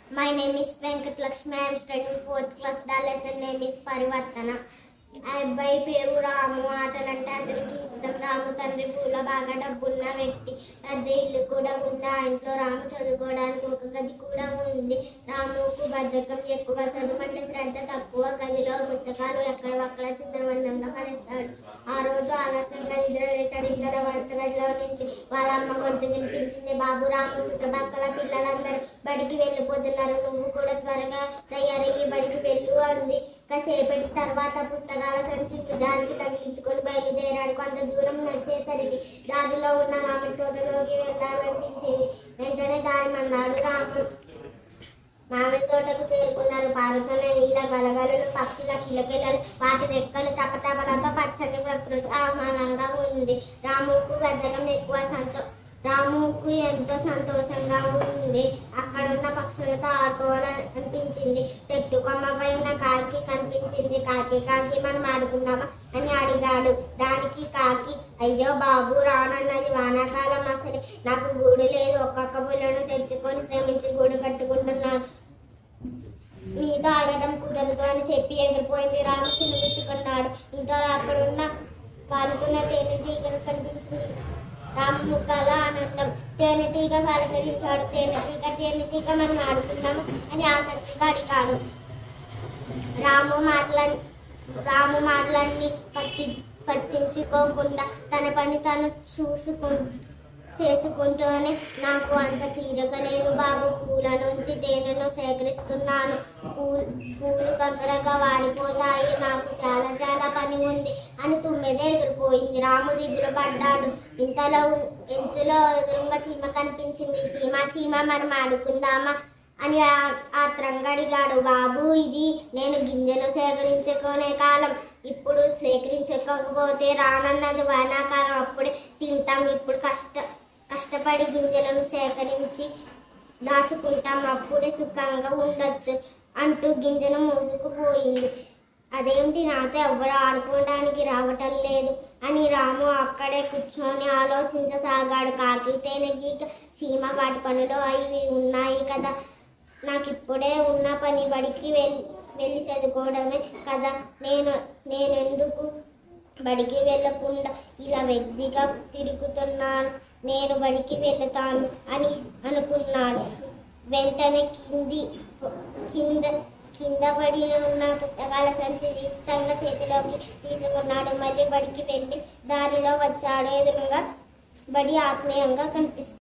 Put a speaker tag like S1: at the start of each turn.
S1: My name is Venkat Lakshmi. I am studying fourth class. The lesson name is Parivartana. ఆ అబ్బాయి పేరు రాము ఆటలంటే అందరికీ ఇష్టం రాము తండ్రి పూల బాగా డబ్బున్న వ్యక్తి పెద్ద ఇల్లు కూడా ఉంది ఆ ఇంట్లో రాము చదువుకోవడానికి ఒక గది కూడా ఉంది రాముకు బద్ధకం ఎక్కువ చదువుమంటే శ్రద్ధ తక్కువ గదిలో పుస్తకాలు ఎక్కడ ఒక్కడ చిందరవందంగా పడేస్తాడు ఆ రోజు ఆలస్యంగా నిద్ర లేచాడు ఇద్దరు వంటగదిలో నుంచి వాళ్ళ అమ్మ గొంతు వినిపించింది బాబు రాము చుట్టుపక్కల పిల్లలందరూ బడికి వెళ్ళిపోతున్నారు నువ్వు కూడా త్వరగా తయారయ్యి బడికి వెళ్ళు అంది కాసేపటి తర్వాత పుస్తకాల సంచి భుజానికి తగిలించుకొని బయలుదేరాడు కొంత దూరం నడిచేసరికి దారిలో ఉన్న మామిడి తోటలోకి వెళ్ళాలనిపించింది వెంటనే దారి మన్నాడు రాము మామిడి తోటకు చేరుకున్నారు పారుతున్న నీళ్ళ గలగలలు పక్షుల కిలకిలలు వాటి రెక్కలు టపటపలతో పచ్చని ప్రకృతి ఆహ్లాదంగా ఉంది రాముకు బద్దకం ఎక్కువ సంతో రాముకు ఎంతో సంతోషంగా ఉంది అక్కడున్న పక్షులతో ఆడుకోవాలనిపించింది చెట్టు కొమ్మ పైన కాకి కనిపించింది కాకి కాకి మనం ఆడుకుందామా అని అడిగాడు దానికి కాకి అయ్యో బాబు రానన్నది వానాకాలం అసలు నాకు గూడు లేదు ఒక్కొక్క పుల్లను తెచ్చుకొని శ్రమించి గూడు కట్టుకుంటున్నాను మీతో ఆడటం కుదరదు అని చెప్పి ఎగిరిపోయింది రాము చిన్నపుచ్చుకున్నాడు ఇంకా అక్కడున్న పారుతున్న తేనెటీగలు కనిపించింది రాము ముఖాల ఆనందం తేనెటీగ పలకరించాడు తేనెటీగ తేనెటీగ మనం ఆడుకున్నాము అని ఆసక్తిగా అడిగాడు రాము మాటలని రాము మాటలన్నీ పట్టి పట్టించుకోకుండా తన పని తను చూసుకుంటూ చేసుకుంటూనే నాకు అంత తీరగ లేదు బాబు పూల నుంచి తేనెను సేకరిస్తున్నాను పూలు పూలు తొందరగా వాడిపోతాయి నాకు చాలా చాలా పని ఉంది అని తుమ్మెదే ఎగిరిపోయింది రాము దిగులు పడ్డాడు ఇంతలో ఇంతలో ఎదురుగా చీమ కనిపించింది చీమ చీమ మనం ఆడుకుందామా అని ఆ- ఆత్రంగా అడిగాడు బాబు ఇది నేను గింజను సేకరించుకునే కాలం ఇప్పుడు సేకరించకపోతే రానన్నది వానాకాలం అప్పుడే తింటాం ఇప్పుడు కష్ట కష్టపడి గింజలను సేకరించి దాచుకుంటాం అప్పుడే సుఖంగా ఉండొచ్చు అంటూ గింజను మూసుకుపోయింది అదేంటి నాతో ఎవ్వరు ఆడుకోవడానికి రావటం లేదు అని రాము అక్కడే కూర్చొని ఆలోచించసాగాడు కాకి తేనెగీక చీమ వాటి పనిలో అవి ఉన్నాయి కదా నాకు ఇప్పుడే ఉన్న పని బడికి వెళ్ళి వెళ్ళి చదువుకోవడమే కదా నేను నేను ఎందుకు బడికి వెళ్ళకుండా ఇలా వ్యక్తిగా తిరుగుతున్నాను నేను బడికి వెళ్తాను అని అనుకున్నాడు వెంటనే కింది కింద కింద పడి ఉన్న పుస్తకాల సంచి దీప్తంగా చేతిలోకి తీసుకున్నాడు మళ్ళీ బడికి వెళ్ళి దారిలో వచ్చాడు ఎదురుగా బడి ఆత్మీయంగా కనిపిస్తుంది